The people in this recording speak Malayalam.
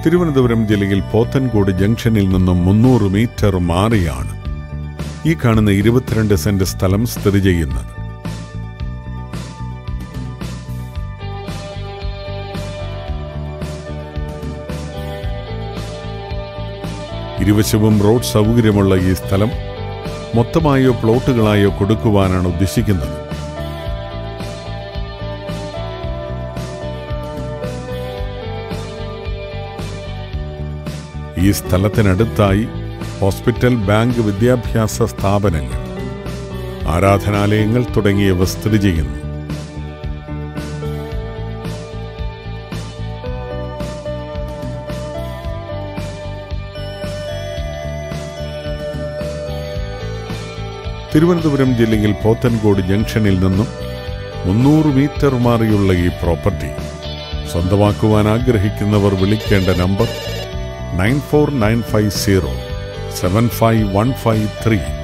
തിരുവനന്തപുരം ജില്ലയിൽ പോത്തൻകോട് ജംഗ്ഷനിൽ നിന്നും മുന്നൂറ് മീറ്റർ മാറിയാണ് ഈ കാണുന്ന ഇരുപത്തിരണ്ട് സെന്റ് സ്ഥലം സ്ഥിതി ചെയ്യുന്നത് ഇരുവശവും റോഡ് സൗകര്യമുള്ള ഈ സ്ഥലം മൊത്തമായോ പ്ലോട്ടുകളായോ കൊടുക്കുവാനാണ് ഉദ്ദേശിക്കുന്നത് ഈ സ്ഥലത്തിനടുത്തായി ഹോസ്പിറ്റൽ ബാങ്ക് വിദ്യാഭ്യാസ സ്ഥാപനങ്ങൾ ആരാധനാലയങ്ങൾ തുടങ്ങിയവ സ്ഥിതി ചെയ്യുന്നു തിരുവനന്തപുരം ജില്ലയിൽ പോത്തൻകോട് ജംഗ്ഷനിൽ നിന്നും മുന്നൂറ് മീറ്റർ മാറിയുള്ള ഈ പ്രോപ്പർട്ടി സ്വന്തമാക്കുവാൻ ആഗ്രഹിക്കുന്നവർ വിളിക്കേണ്ട number nine four nine five zero seven five one five three